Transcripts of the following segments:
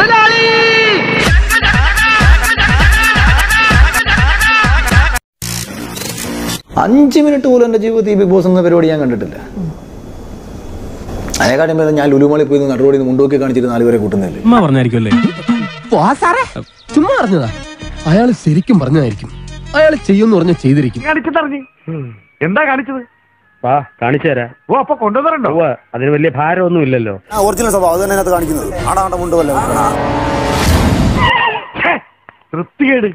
അഞ്ച് മിനിറ്റ് പോലും എൻ്റെ ജീവിതത്തിൽ ഈ ബിഗ് ബോസ് എന്ന പരിപാടി ഞാൻ കണ്ടിട്ടില്ല അതിനെക്കാട്ടും ഭേദം ഞാൻ ലുലുമളി പോയി നടുറോടി മുണ്ടോക്കി കാണിച്ചിട്ട് നാലുപേരെ കൂട്ടുന്നില്ലേ ഉമ്മ പറഞ്ഞായിരിക്കുമല്ലേ ചുമ്മാ പറഞ്ഞതാ അയാൾ ശരിക്കും പറഞ്ഞതായിരിക്കും അയാൾ ചെയ്യുമെന്ന് പറഞ്ഞ ചെയ്തിരിക്കും കാണിച്ചതറിഞ്ഞ് എന്താ കാണിച്ചത് വാ കാണിച്ചു തരാം ഓ അപ്പൊ കൊണ്ടുവന്നിട്ടുണ്ടോ ഉവ്വ്, അതിന് വലിയ ഭാരമൊന്നും ഇല്ലല്ലോ ഒറിജിനൽ സ്വഭാവം അത് തന്നെ അതിനകത്ത് കാണിക്കുന്നത് ആടാണ്ട മുണ്ടുമല്ല വൃത്തികേട്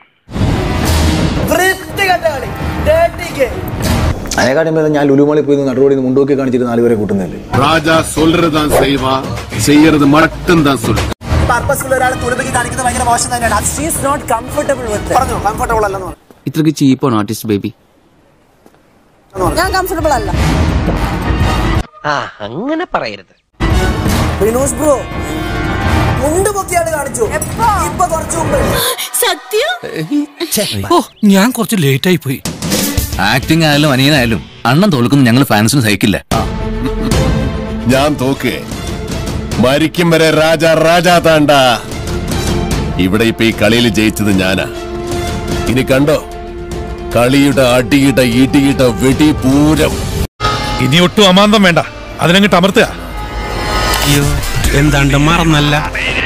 അതിനെക്കാട്ടും ഭേദം ഞാൻ ലുലുമളി പോയി നടുറോടി മുണ്ടോക്കി കാണിച്ചിട്ട് നാലുപേരെ കൂട്ടുന്നില്ലേ ராஜா சொல்றதுதான் செய்வா செய்யறது மட்டும்தான் சொல்லு പർപ്പസ്ഫുൾ ഒരാളെ തുണിപ്പിക്ക് കാണിക്കുന്നത് ഭയങ്കര മോശം തന്നെയാണ് ഷീസ് നോട്ട് കംഫർട്ടബിൾ വിത്ത് പറഞ്ഞു കംഫർട്ടബിൾ അല്ലെന്ന് പറഞ്ഞു ഇത്രക്ക് ചീപ്പാണ് ആർട്ടിസ്റ്റ് ബേബി ഞാൻ കംഫർട്ടബിൾ അല്ല അങ്ങനെ പറയരുത് വിനോസ് ബ്രോ മുണ്ട് പൊക്കിയാണ് കാണിച്ചു ഇപ്പൊ കുറച്ചു മുമ്പ് സത്യം ഓ ഞാൻ കുറച്ച് ലേറ്റ് ആയി പോയി ആക്ടിംഗ് ആയാലും അനിയനായാലും അണ്ണൻ തോൽക്കുന്നു ഞങ്ങൾ ഫാൻസിന് സഹിക്കില്ല ഞാൻ തോക്ക് മരിക്കും വരെ രാജ രാജാ താണ്ട ഇവിടെ ഇപ്പൊ ഈ കളിയിൽ ജയിച്ചത് ഞാനാ ഇനി കണ്ടോ കളിയുടെ അടിയിട ഇടിയിട വെടി പൂരം ഇനി ഒട്ടും അമാന്തം വേണ്ട അതിനങ്ങിട്ട് അമർത്തുക എന്താണ്ട് മറന്നല്ല